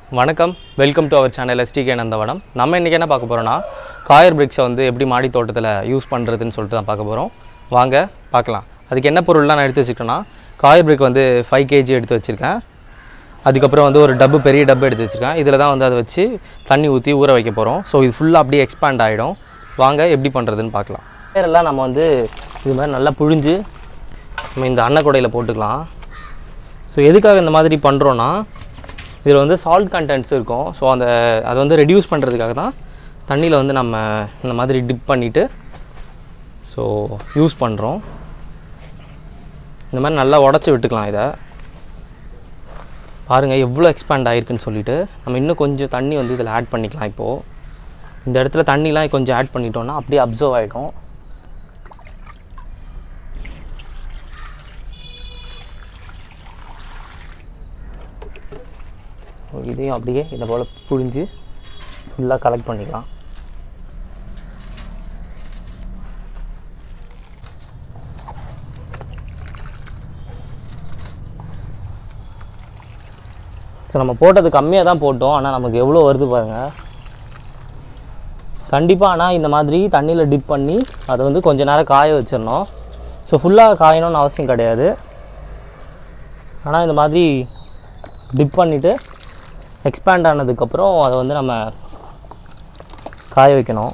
வணக்கம் welcome to our channel STK Nandavanam நம்ம இன்றைக்கி என்ன பார்க்க போகிறோன்னா காயர் பிரிக்ஸை வந்து எப்படி மாடி தோட்டத்தில் யூஸ் பண்ணுறதுன்னு சொல்லிட்டு தான் பார்க்க போகிறோம் வாங்க பார்க்கலாம் அதுக்கு என்ன பொருள்லாம் நான் எடுத்து வச்சுருக்கேன்னா காயர் பிரிக் வந்து ஃபைவ் கேஜி எடுத்து வச்சுருக்கேன் அதுக்கப்புறம் வந்து ஒரு டப்பு பெரிய டப்பு எடுத்து வச்சுருக்கேன் இதில் தான் வந்து அதை வச்சு தண்ணி ஊற்றி ஊற வைக்க போகிறோம் ஸோ இது ஃபுல்லாக அப்படியே எக்ஸ்பேண்ட் ஆகிடும் வாங்க எப்படி பண்ணுறதுன்னு பார்க்கலாம் காயரெல்லாம் நம்ம வந்து இது மாதிரி நல்லா புழிஞ்சு நம்ம இந்த அன்னக்கூடையில் போட்டுக்கலாம் ஸோ எதுக்காக இந்த மாதிரி பண்ணுறோன்னா இதில் வந்து சால்ட் கண்டென்ட்ஸ் இருக்கும் ஸோ அந்த அதை வந்து ரெடியூஸ் பண்ணுறதுக்காக தான் தண்ணியில் வந்து நம்ம இந்த மாதிரி டிப் பண்ணிவிட்டு ஸோ யூஸ் பண்ணுறோம் இந்த மாதிரி நல்லா உடச்சி விட்டுக்கலாம் இதை பாருங்கள் எவ்வளோ எக்ஸ்பேண்ட் ஆகிருக்குன்னு சொல்லிட்டு நம்ம இன்னும் கொஞ்சம் தண்ணி வந்து இதில் ஆட் பண்ணிக்கலாம் இப்போது இந்த இடத்துல தண்ணிலாம் கொஞ்சம் ஆட் பண்ணிட்டோம்னா அப்படியே அப்சர்வ் ஆகிடும் இதையும் அப்படியே இதை போல் புழிஞ்சு ஃபுல்லாக கலெக்ட் பண்ணிக்கலாம் ஸோ நம்ம போட்டது கம்மியாக தான் போட்டோம் ஆனால் நமக்கு எவ்வளோ வருது பாருங்கள் கண்டிப்பாக ஆனால் இந்த மாதிரி தண்ணியில் டிப் பண்ணி அதை வந்து கொஞ்ச நேரம் காய வச்சிடணும் ஸோ ஃபுல்லாக காயணும்னு அவசியம் கிடையாது ஆனால் இந்த மாதிரி டிப் பண்ணிவிட்டு எக்ஸ்பேண்ட் ஆனதுக்கப்புறம் அதை வந்து நம்ம காய வைக்கணும்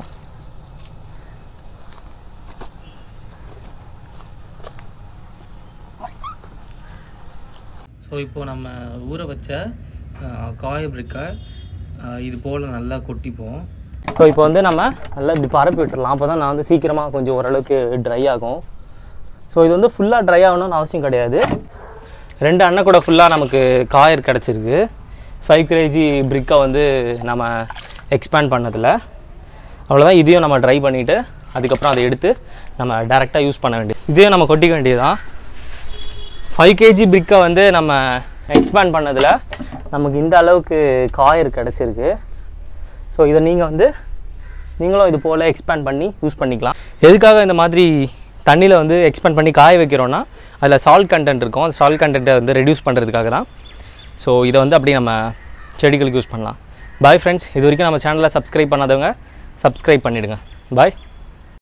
ஸோ இப்போது நம்ம ஊற வச்ச காய பிரிக்கை இது போல் நல்லா கொட்டிப்போம் ஸோ இப்போ வந்து நம்ம நல்லா இப்படி பரப்பி விட்டுறலாம் அப்போ தான் நான் வந்து சீக்கிரமாக கொஞ்சம் ஓரளவுக்கு ட்ரை ஆகும் ஸோ இது வந்து ஃபுல்லாக ட்ரை ஆகணும்னு அவசியம் கிடையாது ரெண்டு அண்ணன் கூட ஃபுல்லாக நமக்கு காயர் கிடச்சிருக்கு ஃபைவ் கேஜி பிரிக்கை வந்து நம்ம எக்ஸ்பேண்ட் பண்ணதில் அவ்வளோதான் இதையும் நம்ம ட்ரை பண்ணிவிட்டு அதுக்கப்புறம் அதை எடுத்து நம்ம டேரெக்டாக யூஸ் பண்ண வேண்டியது இதையும் நம்ம கொட்டிக்க வேண்டியதுதான் ஃபைவ் கேஜி பிரிக்கை வந்து நம்ம எக்ஸ்பேண்ட் பண்ணதில் நமக்கு இந்த அளவுக்கு காயர் கிடச்சிருக்கு ஸோ இதை நீங்கள் வந்து நீங்களும் இது போல் எக்ஸ்பேண்ட் பண்ணி யூஸ் பண்ணிக்கலாம் எதுக்காக இந்த மாதிரி தண்ணியில் வந்து எக்ஸ்பேண்ட் பண்ணி காய வைக்கிறோன்னா அதில் சால்ட் கண்டென்ட் இருக்கும் அந்த சால்ட் கண்டென்ட்டை வந்து ரெடியூஸ் பண்ணுறதுக்காக தான் ஸோ இதை வந்து அப்படியே நம்ம செடிகளுக்கு யூஸ் பண்ணலாம் பாய் ஃப்ரெண்ட்ஸ் இது வரைக்கும் நம்ம சேனலை சப்ஸ்கிரைப் பண்ணாதவங்க சப்ஸ்கிரைப் பண்ணிவிடுங்க பாய்